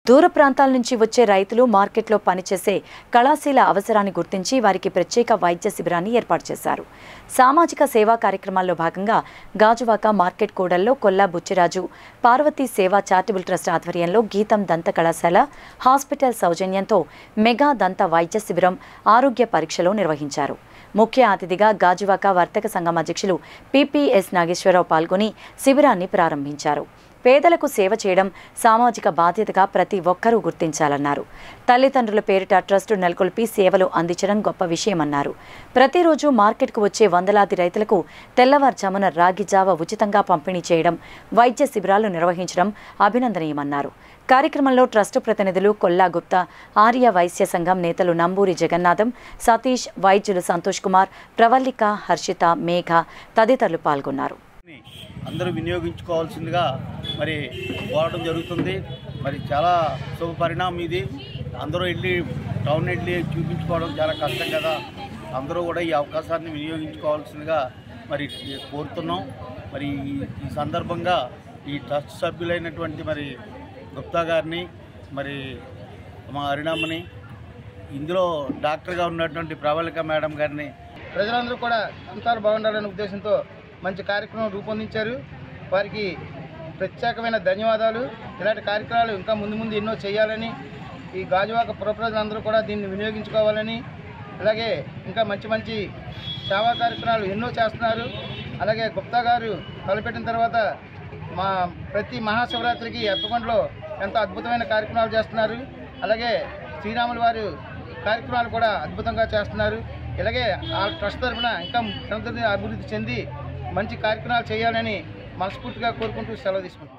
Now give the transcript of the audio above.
దూర ప్రాంతాల నుంచి వచ్చే రైతులు మార్కెట్లో పనిచేసే కళాశీల అవసరాన్ని గుర్తించి వారికి ప్రత్యేక వైద్య శిబిరాన్ని ఏర్పాటు చేశారు సామాజిక సేవా కార్యక్రమాల్లో భాగంగా గాజువాక మార్కెట్ కూడల్లో కొల్లా బుచ్చిరాజు పార్వతీ సేవా చారిటబుల్ ట్రస్ట్ ఆధ్వర్యంలో గీతం దంత కళాశాల హాస్పిటల్ సౌజన్యంతో మెగా దంత వైద్య శిబిరం ఆరోగ్య పరీక్షలు నిర్వహించారు ముఖ్య అతిథిగా గాజువాక వర్తక సంఘం అధ్యక్షులు పిపిఎస్ నాగేశ్వరరావు పాల్గొని శిబిరాన్ని ప్రారంభించారు పేదలకు సేవ చేయడం సామాజిక బాధ్యతగా ప్రతి ఒక్కరూ గుర్తించాలన్నారు తల్లిదండ్రుల పేరిట ట్రస్టు నెలకొల్పి సేవలు అందించడం గొప్ప విషయమన్నారు ప్రతిరోజు మార్కెట్కు వచ్చే వందలాది రైతులకు తెల్లవారుజామున రాగి జావ ఉచితంగా పంపిణీ చేయడం వైద్య శిబిరాలు నిర్వహించడం అభినందనీయమన్నారు కార్యక్రమంలో ట్రస్టు ప్రతినిధులు కొల్లా గుప్తా ఆర్య వైశ్య సంఘం నేతలు నంబూరి జగన్నాథం సతీష్ వైద్యులు సంతోష్ కుమార్ ప్రవల్లిక హర్షిత మేఘ తదితరులు పాల్గొన్నారు ని అందరూ వినియోగించుకోవాల్సిందిగా మరి కోరడం జరుగుతుంది మరి చాలా శుభ పరిణామం ఇది అందరూ వెళ్ళి టౌన్ వెళ్ళి చూపించుకోవడం చాలా కష్టం కదా అందరూ కూడా ఈ అవకాశాన్ని వినియోగించుకోవాల్సిందిగా మరి కోరుతున్నాం మరి ఈ- ఈ సందర్భంగా ఈ ట్రస్ట్ సభ్యులైనటువంటి మరి గుప్తా గారిని మరి మా అరుణమ్మని ఇందులో డాక్టర్గా ఉన్నటువంటి ప్రవళిక మేడం గారిని ప్రజలందరూ కూడా అంతారు బాగుండాలనే ఉద్దేశంతో మంచి కార్యక్రమం రూపొందించారు వారికి ప్రత్యేకమైన ధన్యవాదాలు ఇలాంటి కార్యక్రమాలు ఇంకా ముందు ముందు ఎన్నో చేయాలని ఈ గాజువాక పుర ప్రజలందరూ కూడా దీన్ని వినియోగించుకోవాలని అలాగే ఇంకా మంచి మంచి సేవా కార్యక్రమాలు ఎన్నో చేస్తున్నారు అలాగే గుప్తా గారు తలపెట్టిన తర్వాత మా ప్రతి మహాశివరాత్రికి ఎప్పకొండలో ఎంతో అద్భుతమైన కార్యక్రమాలు చేస్తున్నారు అలాగే శ్రీరాముల వారు కార్యక్రమాలు కూడా అద్భుతంగా చేస్తున్నారు ఇలాగే ఆ ట్రస్ట్ తరఫున ఇంకా నిరంతరం అభివృద్ధి చెంది మంచి కార్యక్రమాలు చేయాలని మనస్ఫూర్తిగా కోరుకుంటూ సెలవు తీసుకుంటున్నాను